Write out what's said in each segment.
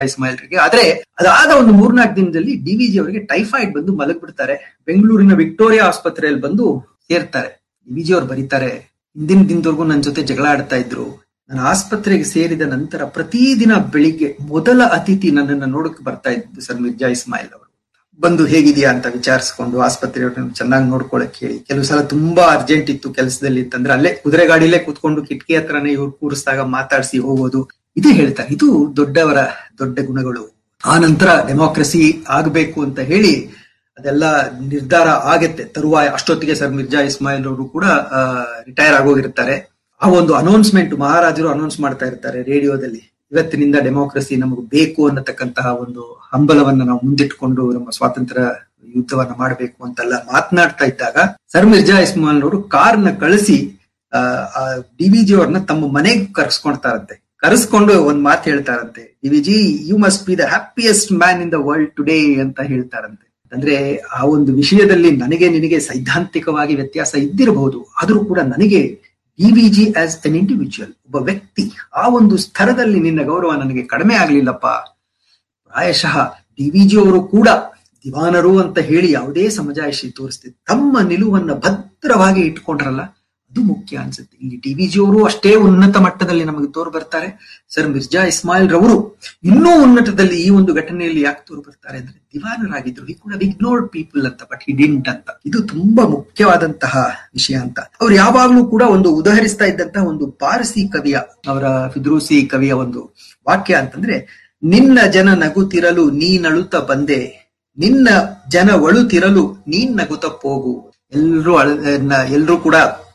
ಇಸ್ಮಾಯಿಲ್ರಿಗೆ ಆದ್ರೆ ಅದಾದ ಒಂದು ಮೂರ್ನಾಲ್ಕು ದಿನದಲ್ಲಿ ಡಿವಿಜಿ ಅವರಿಗೆ ಟೈಫಾಯ್ಡ್ ಬಂದು ಮಲಗ್ಬಿಡ್ತಾರೆ ಬೆಂಗಳೂರಿನ ವಿಕ್ಟೋರಿಯಾ ಆಸ್ಪತ್ರೆಯಲ್ಲಿ ಬಂದು ಸೇರ್ತಾರೆ ಡಿವಿಜಿ ಅವ್ರು ಬರೀತಾರೆ ಹಿಂದಿನ ದಿನದವರೆಗೂ ನನ್ನ ಜೊತೆ ಜಗಳ ಆಡ್ತಾ ಇದ್ರು ನಾನು ಆಸ್ಪತ್ರೆಗೆ ಸೇರಿದ ನಂತರ ಪ್ರತಿದಿನ ಬೆಳಿಗ್ಗೆ ಮೊದಲ ಅತಿಥಿ ನನ್ನನ್ನು ನೋಡಕ್ ಬರ್ತಾ ಇದ್ದು ಸರ್ ಮಿರ್ಜಾ ಇಸ್ಮಾಯಿಲ್ ಅವರು ಬಂದು ಹೇಗಿದೆಯಾ ಅಂತ ವಿಚಾರಿಸ್ಕೊಂಡು ಆಸ್ಪತ್ರೆಯವ್ರನ್ನ ಚೆನ್ನಾಗಿ ನೋಡ್ಕೊಳಕ್ ಹೇಳಿ ಕೆಲವು ಸಲ ತುಂಬಾ ಅರ್ಜೆಂಟ್ ಇತ್ತು ಕೆಲಸದಲ್ಲಿ ಇತ್ತಂದ್ರೆ ಅಲ್ಲೇ ಕುದುರೆ ಗಾಡಿಲೇ ಕುತ್ಕೊಂಡು ಕಿಟಕಿ ಹತ್ರನೇ ಇವ್ರು ಕೂರಿಸಿದಾಗ ಮಾತಾಡಿಸಿ ಹೋಗೋದು ಇದು ಹೇಳ್ತಾರೆ ಇದು ದೊಡ್ಡವರ ದೊಡ್ಡ ಗುಣಗಳು ಆ ನಂತರ ಡೆಮೋಕ್ರಸಿ ಆಗಬೇಕು ಅಂತ ಹೇಳಿ ಅದೆಲ್ಲ ನಿರ್ಧಾರ ಆಗತ್ತೆ ತರುವಾಯ ಅಷ್ಟೊತ್ತಿಗೆ ಸರ್ ಮಿರ್ಜಾ ಇಸ್ಮಾಯಿಲ್ ಅವರು ಕೂಡ ರಿಟೈರ್ ಆಗೋಗಿರ್ತಾರೆ ಆ ಒಂದು ಅನೌನ್ಸ್ಮೆಂಟ್ ಮಹಾರಾಜರು ಅನೌನ್ಸ್ ಮಾಡ್ತಾ ಇರ್ತಾರೆ ರೇಡಿಯೋದಲ್ಲಿ ಇವತ್ತಿನಿಂದ ಡೆಮೋಕ್ರಸಿ ನಮಗೆ ಬೇಕು ಅನ್ನತಕ್ಕಂತಹ ಒಂದು ಹಂಬಲವನ್ನ ನಾವು ಮುಂದಿಟ್ಕೊಂಡು ನಮ್ಮ ಸ್ವಾತಂತ್ರ್ಯ ಯುದ್ಧವನ್ನ ಮಾಡಬೇಕು ಅಂತೆಲ್ಲ ಮಾತನಾಡ್ತಾ ಇದ್ದಾಗ ಸರ್ ಮಿರ್ಜಾ ಇಸ್ಮಾಯಿಲ್ ಅವರು ಕಾರ್ನ ಕಳಿಸಿ ಆ ಡಿವಿಜಿ ಅವ್ರನ್ನ ತಮ್ಮ ಮನೆಗೆ ಕರ್ಸ್ಕೊಳ್ತಾರಂತೆ ಕರೆಸ್ಕೊಂಡು ಒಂದ್ ಮಾತು ಹೇಳ್ತಾರಂತೆ DVG you must be the happiest man in the world today ಅಂತ ಹೇಳ್ತಾರಂತೆ ಅಂದ್ರೆ ಆ ಒಂದು ವಿಷಯದಲ್ಲಿ ನನಗೆ ನಿನಗೆ ಸೈದ್ಧಾಂತಿಕವಾಗಿ ವ್ಯತ್ಯಾಸ ಇದ್ದಿರಬಹುದು ಆದ್ರೂ ಕೂಡ ನನಗೆ ಡಿವಿಜಿ ಆಸ್ ಅನ್ ಇಂಡಿವಿಜುವಲ್ ಒಬ್ಬ ವ್ಯಕ್ತಿ ಆ ಒಂದು ಸ್ತರದಲ್ಲಿ ನಿನ್ನ ಗೌರವ ನನಗೆ ಕಡಿಮೆ ಆಗ್ಲಿಲ್ಲಪ್ಪ ಪ್ರಾಯಶಃ ಡಿವಿಜಿ ಅವರು ಕೂಡ ದಿವಾನರು ಅಂತ ಹೇಳಿ ಯಾವುದೇ ಸಮಜಾಯಿಷಿ ತೋರಿಸ್ತಿದ್ರು ತಮ್ಮ ನಿಲುವನ್ನ ಭದ್ರವಾಗಿ ಇಟ್ಕೊಂಡ್ರಲ್ಲ ಅದು ಮುಖ್ಯ ಅನ್ಸುತ್ತೆ ಇಲ್ಲಿ ಡಿವಿಜಿ ಅವರು ಅಷ್ಟೇ ಉನ್ನತ ಮಟ್ಟದಲ್ಲಿ ನಮಗೆ ತೋರು ಬರ್ತಾರೆ ಸರ್ ಮಿರ್ಜಾ ಇಸ್ಮಾಯಿಲ್ ರವರು ಇನ್ನೂ ಉನ್ನತದಲ್ಲಿ ಈ ಒಂದು ಘಟನೆಯಲ್ಲಿ ಯಾಕೆ ತೋರು ಬರ್ತಾರೆ ಅಂದ್ರೆ ದಿವಾನರಾಗಿದ್ರು ಈ ಕೂಡ ಇಗ್ನೋರ್ಡ್ ಪೀಪಲ್ ಅಂತ ಬಟ್ ಹಿ ಡಿಂಟ್ ಅಂತ ಇದು ತುಂಬಾ ಮುಖ್ಯವಾದಂತಹ ವಿಷಯ ಅಂತ ಅವ್ರು ಯಾವಾಗ್ಲೂ ಕೂಡ ಒಂದು ಉದಾಹರಿಸ್ತಾ ಇದ್ದಂತಹ ಒಂದು ಪಾರಸಿ ಕವಿಯ ಅವರ ಫಿದ್ರೂಸಿ ಕವಿಯ ಒಂದು ವಾಕ್ಯ ಅಂತಂದ್ರೆ ನಿನ್ನ ಜನ ನಗುತ್ತಿರಲು ನೀ ನಳುತ್ತ ಬಂದೆ ನಿನ್ನ ಜನ ಒಳುತ್ತಿರಲು ನೀನ್ ನಗುತ್ತ ಹೋಗು ಎಲ್ರೂ ಅಳ ಎಲ್ರೂ ಕೂಡ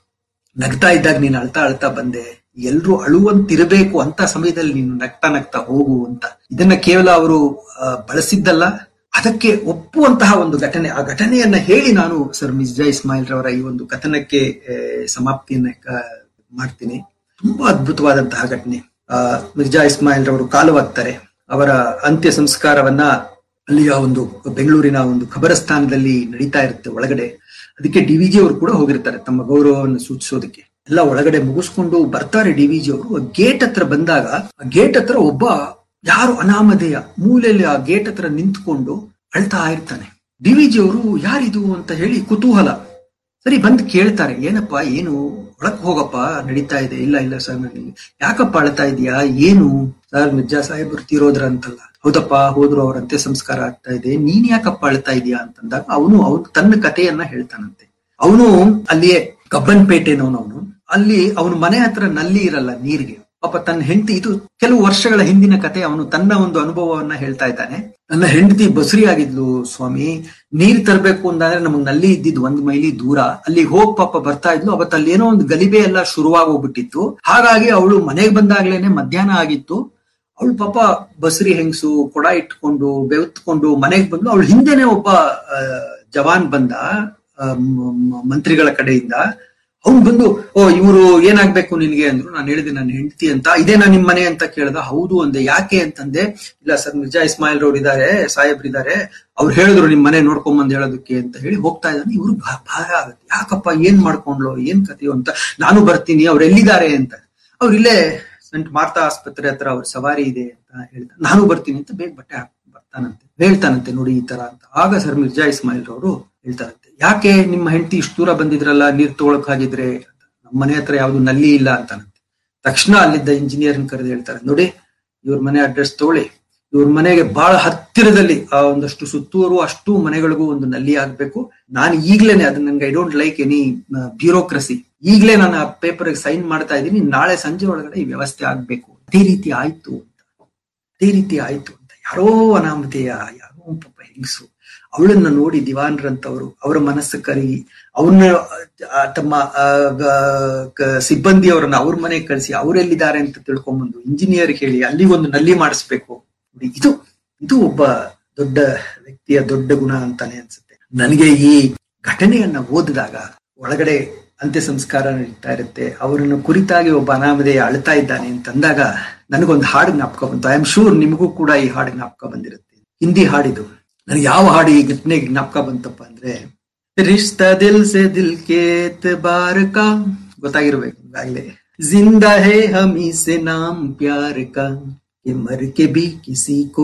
ನಗ್ತಾ ಇದ್ದಾಗ ನೀನು ಅಳ್ತಾ ಅಳ್ತಾ ಬಂದೆ ಎಲ್ರು ಅಳುವಂತಿರಬೇಕು ಅಂತ ಸಮಯದಲ್ಲಿ ನೀನು ನಗ್ತಾ ನಗ್ತಾ ಹೋಗು ಅಂತ ಇದನ್ನ ಕೇವಲ ಅವರು ಬಳಸಿದ್ದಲ್ಲ ಅದಕ್ಕೆ ಒಪ್ಪುವಂತಹ ಒಂದು ಘಟನೆ ಆ ಘಟನೆಯನ್ನ ಹೇಳಿ ನಾನು ಸರ್ ಮಿರ್ಜಾ ಇಸ್ಮಾಯಿಲ್ ರವರ ಈ ಒಂದು ಕಥನಕ್ಕೆ ಸಮಾಪ್ತಿಯನ್ನ ಮಾಡ್ತೀನಿ ತುಂಬಾ ಅದ್ಭುತವಾದಂತಹ ಘಟನೆ ಆ ಮಿರ್ಜಾ ಇಸ್ಮಾಯಿಲ್ ರವರು ಕಾಲವಾಗ್ತಾರೆ ಅವರ ಅಂತ್ಯ ಸಂಸ್ಕಾರವನ್ನ ಅಲ್ಲಿಯ ಒಂದು ಬೆಂಗಳೂರಿನ ಒಂದು ಖಬರಸ್ಥಾನದಲ್ಲಿ ನಡೀತಾ ಇರುತ್ತೆ ಒಳಗಡೆ ಅದಕ್ಕೆ ಡಿವಿಜಿ ಅವರು ಕೂಡ ಹೋಗಿರ್ತಾರೆ ತಮ್ಮ ಗೌರವವನ್ನು ಸೂಚಿಸೋದಕ್ಕೆ ಎಲ್ಲ ಒಳಗಡೆ ಮುಗಿಸ್ಕೊಂಡು ಬರ್ತಾರೆ ಡಿವಿಜಿ ಅವರು ಗೇಟ್ ಹತ್ರ ಬಂದಾಗ ಆ ಗೇಟ್ ಹತ್ರ ಒಬ್ಬ ಯಾರು ಅನಾಮಧೇಯ ಮೂಲೆಯಲ್ಲಿ ಆ ಗೇಟ್ ಹತ್ರ ನಿಂತ್ಕೊಂಡು ಅಳ್ತಾ ಇರ್ತಾನೆ ಡಿವಿಜಿ ಅವರು ಯಾರಿದು ಅಂತ ಹೇಳಿ ಕುತೂಹಲ ಸರಿ ಬಂದು ಕೇಳ್ತಾರೆ ಏನಪ್ಪಾ ಏನು ಒಳಕ್ ಹೋಗಪ್ಪ ನಡೀತಾ ಇದೆ ಇಲ್ಲ ಇಲ್ಲ ಸರ್ ನನಗೆ ಯಾಕಪ್ಪ ಅಳ್ತಾ ಇದೀಯಾ ಏನು ಸರ್ ಮಿರ್ಜಾ ಸಾಹೇಬ್ ಬರ್ತಿರೋದ್ರ ಅಂತಲ್ಲ ಹೌದಪ್ಪ ಹೋದ್ರು ಅವ್ರ ಅಂತ್ಯ ಸಂಸ್ಕಾರ ಆಗ್ತಾ ಇದೆ ನೀನ್ ಯಾಕಪ್ಪ ಅಳ್ತಾ ಇದೀಯಾ ಅಂತಂದಾಗ ಅವನು ಅವನು ತನ್ನ ಕಥೆಯನ್ನ ಹೇಳ್ತಾನಂತೆ ಅವನು ಅಲ್ಲಿಯೇ ಕಬ್ಬನ್ಪೇಟೆನವನು ಅವನು ಅಲ್ಲಿ ಅವನ ಮನೆ ಹತ್ರ ನಲ್ಲಿ ಇರಲ್ಲ ನೀರಿಗೆ ಪಾಪ ತನ್ನ ಹೆಂಡತಿ ಇದು ಕೆಲವು ವರ್ಷಗಳ ಹಿಂದಿನ ಕತೆ ಅವನು ತನ್ನ ಒಂದು ಅನುಭವವನ್ನ ಹೇಳ್ತಾ ಇದ್ದಾನೆ ನನ್ನ ಹೆಂಡತಿ ಬಸುರಿ ಆಗಿದ್ಲು ಸ್ವಾಮಿ ನೀರ್ ತರಬೇಕು ಅಂತಂದ್ರೆ ನಮಗ್ ನಲ್ಲಿ ಇದ್ದಿದ್ ಒಂದ್ ಮೈಲಿ ದೂರ ಅಲ್ಲಿ ಹೋಗ್ ಪಾಪ ಬರ್ತಾ ಇದ್ಲು ಅವತ್ತು ಅಲ್ಲಿ ಏನೋ ಒಂದು ಗಲಿಬೆ ಎಲ್ಲ ಶುರುವಾಗೋಗ್ಬಿಟ್ಟಿತ್ತು ಹಾಗಾಗಿ ಅವಳು ಮನೆಗೆ ಬಂದಾಗ್ಲೇನೆ ಮಧ್ಯಾಹ್ನ ಆಗಿತ್ತು ಅವಳು ಪಾಪ ಬಸರಿ ಹೆಂಗಸು ಕೊಡ ಇಟ್ಕೊಂಡು ಬೆವತ್ಕೊಂಡು ಮನೆಗೆ ಬಂದು ಅವಳು ಹಿಂದೆನೆ ಒಬ್ಬ ಜವಾನ್ ಬಂದ ಮಂತ್ರಿಗಳ ಕಡೆಯಿಂದ ಅವ್ನು ಬಂದು ಓ ಇವರು ಏನಾಗ್ಬೇಕು ನಿನ್ಗೆ ಅಂದ್ರು ನಾನು ಹೇಳಿದೆ ನನ್ನ ಹೆಂಡತಿ ಅಂತ ಇದೇನಾ ನಿಮ್ ಮನೆ ಅಂತ ಕೇಳ್ದ ಹೌದು ಅಂದೆ ಯಾಕೆ ಅಂತಂದೆ ಇಲ್ಲ ಸರ್ ಮಿರ್ಜಾ ಇಸ್ಮಾಯಿಲ್ ರವ್ರು ಇದಾರೆ ಸಾಹೇಬ್ರು ಇದಾರೆ ಅವ್ರು ಹೇಳಿದ್ರು ನಿಮ್ ಮನೆ ನೋಡ್ಕೊಂಡ್ ಬಂದ್ ಹೇಳೋದಕ್ಕೆ ಅಂತ ಹೇಳಿ ಹೋಗ್ತಾ ಇದ್ದಾನೆ ಇವ್ರು ಭಾರ ಆಗುತ್ತೆ ಯಾಕಪ್ಪ ಏನ್ ಮಾಡ್ಕೊಂಡ್ಲು ಏನ್ ಕಥೆಯೋ ಅಂತ ನಾನು ಬರ್ತೀನಿ ಅವ್ರು ಎಲ್ಲಿದ್ದಾರೆ ಅಂತ ಅವ್ರು ಇಲ್ಲೇ ಸಂಟ್ ಮಾರ್ತಾ ಆಸ್ಪತ್ರೆ ಹತ್ರ ಅವ್ರ ಸವಾರಿ ಇದೆ ಅಂತ ಹೇಳ್ತಾರೆ ನಾನು ಬರ್ತೀನಿ ಅಂತ ಬೇಗ ಬಟ್ಟೆ ಹಾಕಿ ಬರ್ತಾನಂತೆ ಹೇಳ್ತಾನಂತೆ ನೋಡಿ ಈ ತರ ಅಂತ ಆಗ ಸರ್ ಮಿರ್ಜಾ ಇಸ್ಮಾಯಿಲ್ ರವರು ಹೇಳ್ತಾರಂತೆ ಯಾಕೆ ನಿಮ್ಮ ಹೆಂಡತಿ ಇಷ್ಟು ದೂರ ಬಂದಿದ್ರಲ್ಲ ನೀರ್ ತಗೊಳಕ್ ಹಾಗಿದ್ರೆ ನಮ್ಮ ಮನೆ ಹತ್ರ ಯಾವ್ದು ನಲ್ಲಿ ಇಲ್ಲ ಅಂತಾನಂತೆ ತಕ್ಷಣ ಅಲ್ಲಿದ್ದ ಇಂಜಿನಿಯರ್ ಕರೆದು ಹೇಳ್ತಾರೆ ನೋಡಿ ಇವ್ರ ಮನೆ ಅಡ್ರೆಸ್ ತಗೊಳ್ಳಿ ಇವ್ರ ಮನೆಗೆ ಬಹಳ ಹತ್ತಿರದಲ್ಲಿ ಆ ಒಂದಷ್ಟು ಸುತ್ತೂರು ಅಷ್ಟು ಮನೆಗಳಿಗೂ ಒಂದು ನಲ್ಲಿ ಆಗ್ಬೇಕು ನಾನು ಈಗ್ಲೇನೆ ಅದು ನನ್ಗೆ I don't like any bureaucracy ಈಗ್ಲೇ ನಾನು ಆ ಪೇಪರ್ ಸೈನ್ ಮಾಡ್ತಾ ಇದ್ದೀನಿ ನಾಳೆ ಸಂಜೆ ಒಳಗಡೆ ಈ ವ್ಯವಸ್ಥೆ ಆಗ್ಬೇಕು ಅದೇ ರೀತಿ ಆಯ್ತು ಅಂತ ಅದೇ ರೀತಿ ಆಯ್ತು ಅಂತ ಯಾರೋ ಅನಾಮಧೇಯ ಯಾರೋ ಪಾಪ ಹೆಂಗಸು ಅವಳನ್ನ ನೋಡಿ ದಿವಾನ್ರಂತವರು ಅವರ ಮನಸ್ಸು ಕರಗಿ ಅವ್ರನ್ನ ತಮ್ಮ ಸಿಬ್ಬಂದಿಯವರನ್ನ ಅವ್ರ ಮನೆಗೆ ಕಳಿಸಿ ಅವರೆಲ್ಲಿದ್ದಾರೆ ಅಂತ ತಿಳ್ಕೊಂಬಂದು ಇಂಜಿನಿಯರ್ ಹೇಳಿ ಅಲ್ಲಿ ಒಂದು ನಲ್ಲಿ ಮಾಡಿಸ್ಬೇಕು ನೋಡಿ ಇದು ಇದು ಒಬ್ಬ ದೊಡ್ಡ ವ್ಯಕ್ತಿಯ ದೊಡ್ಡ ಗುಣ ಅಂತಾನೆ ಅನ್ಸುತ್ತೆ ನನಗೆ ಈ ಘಟನೆಯನ್ನ ಓದಿದಾಗ ಒಳಗಡೆ ಅಂತ್ಯ ಸಂಸ್ಕಾರ ನಡೀತಾ ಇರುತ್ತೆ ಅವರನ್ನ ಕುರಿತಾಗಿ ಒಬ್ಬ ಅನಾಮಧೇಯ ಅಳ್ತಾ ಇದ್ದಾನೆ ಅಂತಂದಾಗ ನನಗೊಂದು ಹಾಡು ಜ್ಞಾಪಕ ಬಂತು ಐ ಆಮ್ ಶೂರ್ ನಿಮಗೂ ಕೂಡ ಈ ಹಾಡು ಜ್ಞಾಪಕ ಬಂದಿರುತ್ತೆ ಹಿಂದಿ ಹಾಡಿದು ನನಗೆ ಯಾವ ಹಾಡು ಈ ಘಟನೆಗೆ ಜ್ಞಾಪಕ ಬಂತಪ್ಪ ಅಂದ್ರೆ ರಿಶ್ತಾ ದಿಲ್ ಸೆ ದಿಲ್ ಕೇತ್ ಬಾರ್ ಕಾ ಗೊತ್ತಾಗಿರ್ಬೇಕು ಈಗಾಗಲೇ ಜಿಂದಾ ಹೇ ಹಮಿ ಸೆ ನಾಮ್ ಪ್ಯಾರ್ ಕಾ कि मर के भी किसी को